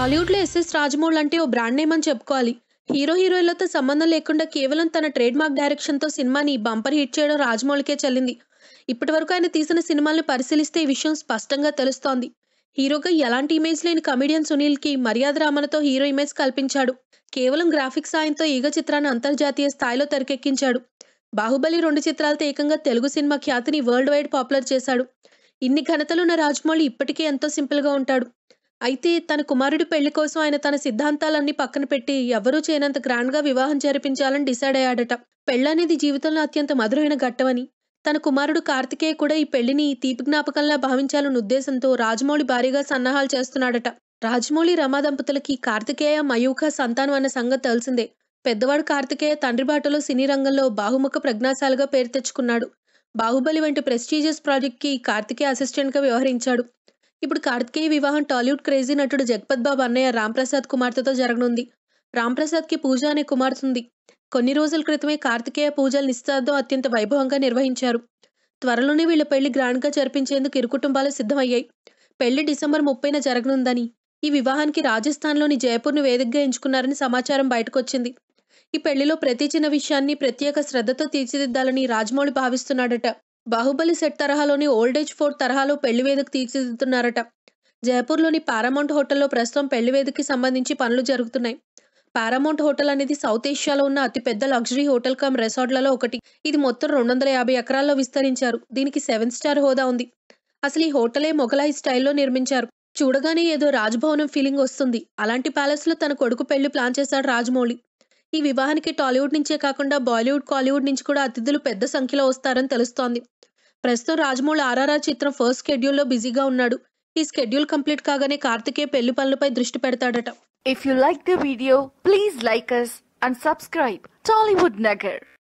టాలీవుడ్ లో ఎస్ఎస్ రాజమౌళి అంటే ఓ brand name అని చెప్పుకోవాలి హీరో హీరోయిన్లతో సంబంధం లేకుండా కేవలం తన ట్రేడ్ మార్క్ డైరెక్షన్ తో సినిమాని బంపర్ హిట్ చేయడం రాజమౌళికే చెల్లింది ఇప్పటి వరకు ఆయన తీసిన సినిమాలను పరిశీలిస్తే ఈ విషయం స్పష్టంగా తెలుస్తోంది హీరోగా ఎలాంటి ఇమేజ్ లేని కమెడియన్ సునీల్ కి మర్యాద రామనతో హీరో ఇమేజ్ కల్పించాడు కేవలం గ్రాఫిక్స్ సాయంతో ఈగ చిత్రాన్ని అంతర్జాతీయ స్థాయిలో తెరకెక్కించాడు బాహుబలి రెండు చిత్రాలతో ఏకంగా తెలుగు సినిమా ఖ్యాతిని వరల్డ్ వైడ్ పాపులర్ చేశాడు ఇన్ని ఘనతలున్న రాజమౌళి ఇప్పటికీ ఎంతో సింపుల్ గా ఉంటాడు అయితే తన కుమారుడి పెళ్లి కోసం ఆయన తన సిద్ధాంతాలన్నీ పక్కన పెట్టి ఎవరూ చేయనంత గ్రాండ్ గా వివాహం జరిపించాలని డిసైడ్ అయ్యాడట పెళ్ళనేది జీవితంలో అత్యంత మధురమైన ఘట్టమని తన కుమారుడు కార్తికేయ కూడా ఈ పెళ్లిని తీపి జ్ఞాపకంలా భావించాలన్న ఉద్దేశంతో రాజమౌళి భారీగా సన్నాహాలు చేస్తున్నాడట రాజమౌళి రమా దంపతులకి కార్తికేయ మయూఖ సంతానం అన్న సంగతి తెలిసిందే పెద్దవాడు కార్తికేయ తండ్రి బాటలో సినీ రంగంలో బాహుముఖ ప్రజ్ఞాశాలుగా పేరు తెచ్చుకున్నాడు బాహుబలి వంటి ప్రెస్టీజియస్ ప్రాజెక్ట్ కి కార్తికేయ అసిస్టెంట్ గా వ్యవహరించాడు ఇప్పుడు కార్తికేయ వివాహం టాలీవుడ్ క్రేజీ నటుడు జగపత్ బాబు అన్నయ్య రాంప్రసాద్ కుమార్తెతో జరగనుంది రాంప్రసాద్ కి పూజ అనే కుమార్తె కొన్ని రోజుల క్రితమే కార్తికేయ పూజలు నిశ్చితార్థం అత్యంత వైభవంగా నిర్వహించారు త్వరలోనే వీళ్ళ పెళ్లి గ్రాండ్ గా జరిపించేందుకు ఇరు కుటుంబాలు సిద్ధమయ్యాయి పెళ్లి డిసెంబర్ ముప్పైన జరగనుందని ఈ వివాహానికి రాజస్థాన్లోని జైపూర్ను వేదికగా ఎంచుకున్నారని సమాచారం బయటకొచ్చింది ఈ పెళ్లిలో ప్రతి చిన్న విషయాన్ని ప్రత్యేక శ్రద్ధతో తీర్చిదిద్దాలని రాజమౌళి భావిస్తున్నాడట బాహుబలి సెట్ తరహాలోని ఓల్డేజ్ ఫోర్ట్ తరహాలో పెళ్లి వేదిక తీర్చిదిద్దుతున్నారట జైపూర్లోని పారామౌంట్ హోటల్లో ప్రస్తుతం పెళ్లి వేదికకి సంబంధించి పనులు జరుగుతున్నాయి పారామౌంట్ హోటల్ అనేది సౌత్ ఏషియాలో ఉన్న అతిపెద్ద లగ్జరీ హోటల్ కమ్ రెసార్ట్లలో ఒకటి ఇది మొత్తం రెండు వందల యాభై ఎకరాల్లో విస్తరించారు దీనికి సెవెన్ స్టార్ హోదా ఉంది అసలు ఈ హోటలే మొఘలాయి స్టైల్లో నిర్మించారు చూడగానే ఏదో రాజ్భవనం ఫీలింగ్ వస్తుంది అలాంటి ప్యాలెస్ లో తన కొడుకు పెళ్లి ప్లాన్ చేశాడు రాజమౌళి ఈ వివాహానికి టాలీవుడ్ నుంచే కాకుండా బాలీవుడ్ కాలీవుడ్ నుంచి కూడా అతిథులు పెద్ద సంఖ్యలో వస్తారని తెలుస్తోంది ప్రస్తుతం రాజమౌళి ఆర్ఆర్ఆర్ చిత్రం ఫస్ట్ స్కెడ్యూల్లో బిజీగా ఉన్నాడు ఈ స్కెడ్యూల్ కంప్లీట్ కాగానే కార్తికేయ పెళ్లి పనులపై దృష్టి పెడతాడట If you like the video, please like us and subscribe Tollywood Nagar.